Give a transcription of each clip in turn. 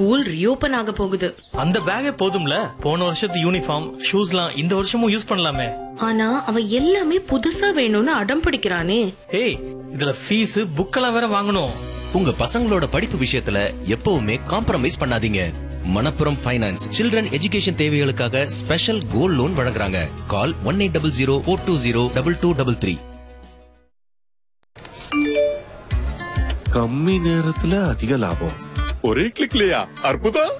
School reopen ஆக போகுது அந்த பேக்கே போதும்ல போன வருஷத்து யூனிஃபார்ம் ஷூஸ்லாம் இந்த வருஷமும் யூஸ் பண்ணலாமே ஆனா அவன் எல்லாமே புதுசா வேணும்னு அடம் பிடிக்கிறானே ஏய் இதுல ஃபீஸ் புக்கெல்லாம் வேற வாங்கணும் உங்க பசங்களோட படிப்பு விஷயத்துல எப்பவுமே காம்ப்ரமைஸ் பண்ணாதீங்க மணப்புரம் ஃபைனான்ஸ் சில்ட்ரன் எஜுகேஷன் தேவைகளுக்காக ஸ்பெஷல் கோல்ட் லோன் வழங்குறாங்க call one eight double zero four two zero double two double three கம்மி நேரத்துல அதிக லாபம் ஒரே கிளிக்லயா அற்புதம்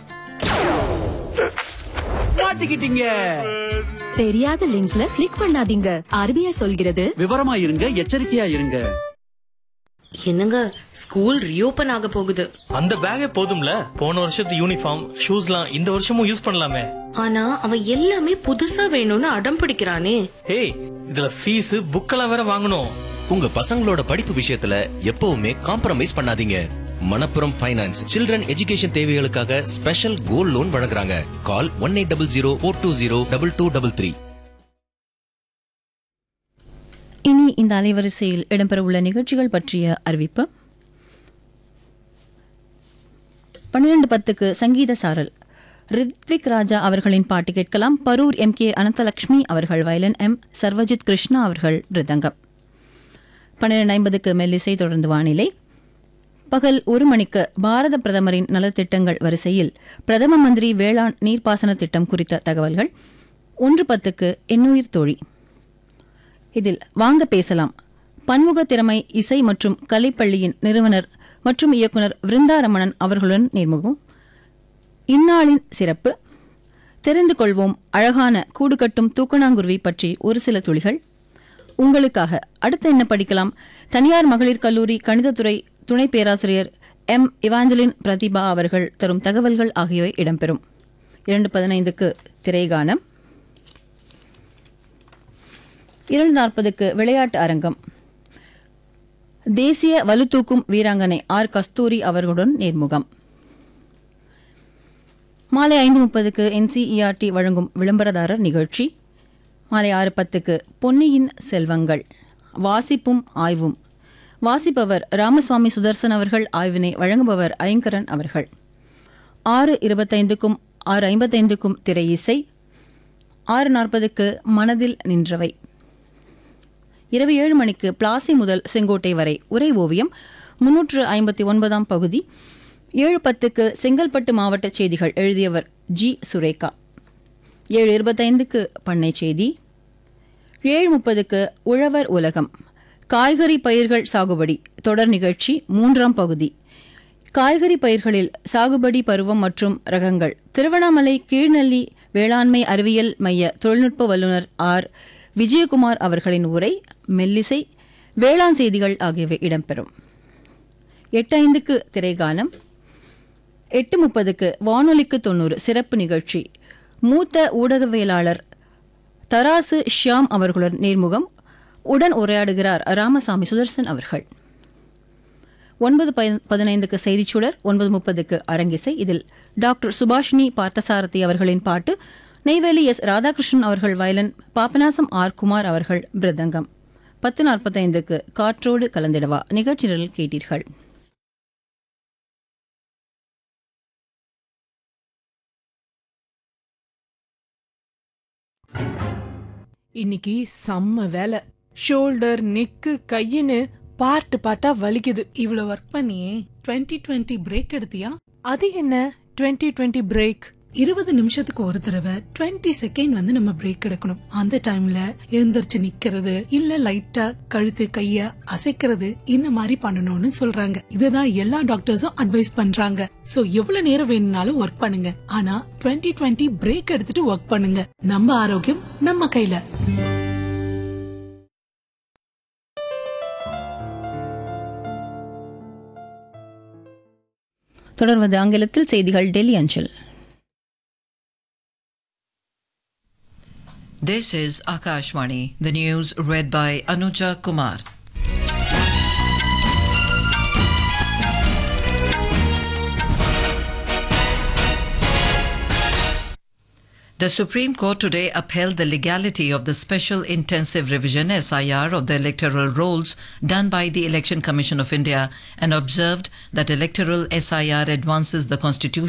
மாட்டிக்கிட்டீங்க தெரியாத லிங்க்ஸ்ல கிளிக் பண்ணாதீங்க ஆர்பிஐ சொல்கிறது விவரமா இருங்க எச்சரிக்கையா இருங்க என்னங்க ஸ்கூல் ரீஓபன் ஆக போகுது அந்த பேக்கே போதும்ல போன வருஷத்து யூனிஃபார்ம் ஷூஸ்லாம் இந்த வருஷமும் யூஸ் பண்ணலாமே ஆனா அவன் எல்லாமே புதுசா வேணும்னு அடம் பிடிக்கிறானே ஏய் இதுல ஃபீஸ் புக்கெல்லாம் வேற வாங்கணும் உங்க பசங்களோட படிப்பு விஷயத்துல எப்பவுமே காம்ப்ரமைஸ் பண்ணாதீங்க மணப்புரம் ஃபைனான்ஸ் சில்ட்ரன் எஜுகேஷன் தேவைகளுக்காக ஸ்பெஷல் கோல்ட் லோன் வழங்குறாங்க call one eight double zero four two zero double two double three இனி இந்த அலைவரிசையில் இடம்பெறவுள்ள நிகழ்ச்சிகள் பற்றிய அறிவிப்பு பன்னிரண்டு பத்துக்கு சங்கீத சாரல் ரித்விக் ராஜா அவர்களின் பாட்டு கேட்கலாம் பரூர் எம் கே அனந்தலட்சுமி அவர்கள் வயலன் எம் சர்வஜித் கிருஷ்ணா அவர்கள் மிருதங்கம் பன்னிரண்டு ஐம்பதுக்கு மெல்லிசை தொடர்ந்து வானிலை பகல் ஒரு மணிக்கு பாரத பிரதமரின் நலத்திட்டங்கள் வரிசையில் பிரதம மந்திரி வேளாண் நீர்ப்பாசன திட்டம் குறித்த தகவல்கள் ஒன்று பத்துக்கு எண்ணுயிர் தோழி இதில் வாங்க பேசலாம் பன்முக திறமை இசை மற்றும் கலைப்பள்ளியின் நிறுவனர் மற்றும் இயக்குனர் விருந்தாரமணன் அவர்களுடன் நேர்முகம் இந்நாளின் சிறப்பு தெரிந்து கொள்வோம் அழகான கூடு கட்டும் தூக்கணாங்குருவி பற்றி ஒரு சில துளிகள் உங்களுக்காக அடுத்து என்ன படிக்கலாம் தனியார் மகளிர் கல்லூரி கணிதத்துறை துணை பேராசிரியர் எம் இவாஞ்சலின் பிரதிபா அவர்கள் தரும் தகவல்கள் ஆகியவை இடம்பெறும் இரண்டு பதினைந்துக்கு திரைகானம் இரண்டு நாற்பதுக்கு விளையாட்டு அரங்கம் தேசிய வலுதூக்கும் வீராங்கனை ஆர் கஸ்தூரி அவர்களுடன் நேர்முகம் மாலை ஐந்து முப்பதுக்கு என்சிஇஆர்டி வழங்கும் விளம்பரதாரர் நிகழ்ச்சி மாலை ஆறு பத்துக்கு பொன்னியின் செல்வங்கள் வாசிப்பும் ஆய்வும் வாசிப்பவர் ராமசுவாமி சுதர்சன் அவர்கள் ஆய்வினை வழங்குபவர் ஐங்கரன் அவர்கள் ஆறு இருபத்தைந்துக்கும் ஆறு ஐம்பத்தைந்துக்கும் திரை இசை ஆறு நாற்பதுக்கு மனதில் நின்றவை இரவு ஏழு மணிக்கு பிளாசி முதல் செங்கோட்டை வரை உரை ஓவியம் முன்னூற்று ஐம்பத்தி ஒன்பதாம் பகுதி ஏழு பத்துக்கு செங்கல்பட்டு மாவட்ட செய்திகள் எழுதியவர் ஜி சுரேகா ஏழு இருபத்தைந்துக்கு பண்ணை செய்தி ஏழு முப்பதுக்கு உழவர் உலகம் காய்கறி பயிர்கள் சாகுபடி தொடர் நிகழ்ச்சி மூன்றாம் பகுதி காய்கறி பயிர்களில் சாகுபடி பருவம் மற்றும் ரகங்கள் திருவண்ணாமலை கீழ்நெல்லி வேளாண்மை அறிவியல் மைய தொழில்நுட்ப வல்லுநர் ஆர் விஜயகுமார் அவர்களின் உரை மெல்லிசை வேளாண் செய்திகள் ஆகியவை இடம்பெறும் எட்டு ஐந்துக்கு திரைகானம் எட்டு முப்பதுக்கு வானொலிக்கு தொண்ணூறு சிறப்பு நிகழ்ச்சி மூத்த ஊடகவியலாளர் தராசு ஷியாம் அவர்களுடன் நேர்முகம் உடன் உரையாடுகிறார் ராமசாமி சுதர்சன் அவர்கள் ஒன்பது பதி- பதினைந்துக்கு செய்திச்சுடர் ஒன்பது முப்பதுக்கு அரங்கிசை இதில் டாக்டர் சுபாஷினி பார்த்தசாரதி அவர்களின் பாட்டு நெய்வேலி எஸ் ராதாகிருஷ்ணன் அவர்கள் வயலன் பாபநாசம் ஆர் குமார் அவர்கள் மிருதங்கம் பத்து நாற்பத்தைந்துக்கு காற்றோடு கலந்திடவா நிகழ்ச்சி நிரல் கேட்டீர்கள் இன்னைக்கு செம்ம வேலை ஷோல்டர் நெக்கு கையின்னு பார்ட்டு பார்ட்டா வலிக்குது இவ்வளவு ஒர்க் பண்ணியே 2020 டுவெண்ட்டி பிரேக் எடுத்தியா அது என்ன 2020 டுவெண்ட்டி பிரேக் இருபது நிமிஷத்துக்கு ஒரு தடவை 20 செகண்ட் வந்து நம்ம பிரேக் எடுக்கணும் அந்த டைம்ல எழுந்திருச்சு நிக்கிறது இல்ல லைட்டா கழுத்து கைய அசைக்கிறது இந்த மாதிரி பண்ணணும்னு சொல்றாங்க இதுதான் எல்லா டாக்டர்ஸும் அட்வைஸ் பண்றாங்க சோ எவ்வளவு நேரம் வேணும்னாலும் ஒர்க் பண்ணுங்க ஆனா 2020 டுவெண்ட்டி பிரேக் எடுத்துட்டு ஒர்க் பண்ணுங்க நம்ம ஆரோக்கியம் நம்ம கையில தொடர்வது ஆங்கிலத்தில் செய்திகள் டெல்லி அஞ்சல் This is Akashvani, the news read by Anuja Kumar. The Supreme Court today upheld the legality of the Special Intensive Revision SIR of the electoral rolls done by the Election Commission of India and observed that electoral SIR advances the constitution